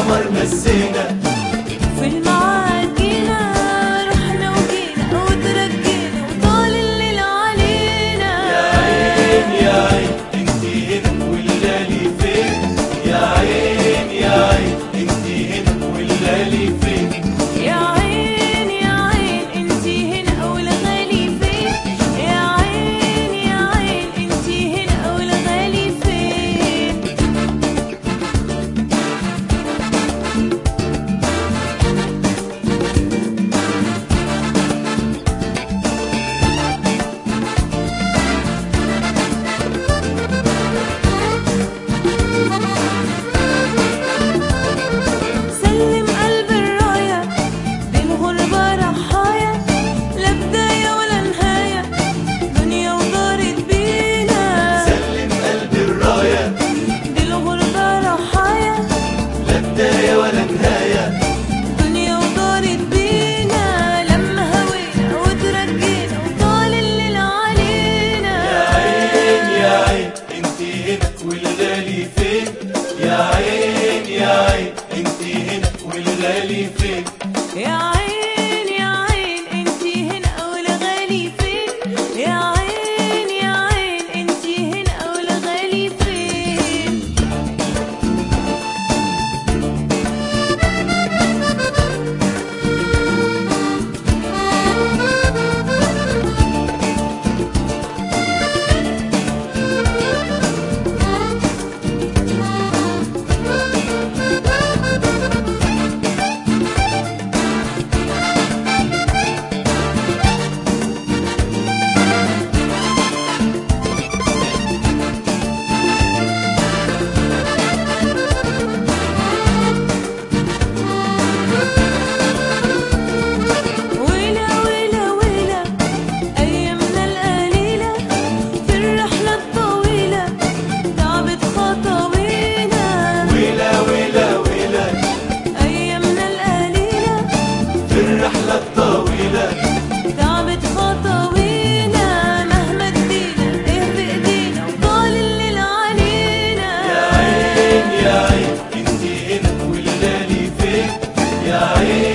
القمر نسينا في الميعاد جينا رحنا وجينا وترجينا وطال الليل علينا يا عين يا عين انتي هنا والليالي فين يا عين يا عين انتي هنا والليالي فين يا عين يا عين انتي هنا والغالي فين يا عين يا عين انتي هنا والغالي فين سلم قلب الراية دي الغربة رحايا لا بداية ولا نهاية دنيا ودارت بينا سلم قلب الراية دي الغربة رحايا لا بداية ولا نهاية دنيا ودارت بينا لما هوينا وترجينا وطال الليل علينا يا عين يا عين انتي هنا والغالي فين يا عين يا عين انتي هنا والغالي فين يا عين يا عين انتي هنا والغالي فين يا عين يا عين انتي هنا والغالي فين ويلا ويلا ويلا أيامنا القليلة في الرحلة الطويلة تعبت خطوينا ويلا ويلا ويلا أيامنا القليلة في الرحلة الطويلة تعبت خطوينا مهما ادينا ايه بايدينا وطال الليل علينا يا عين يا عين انتي هنا والليالي فين يا عين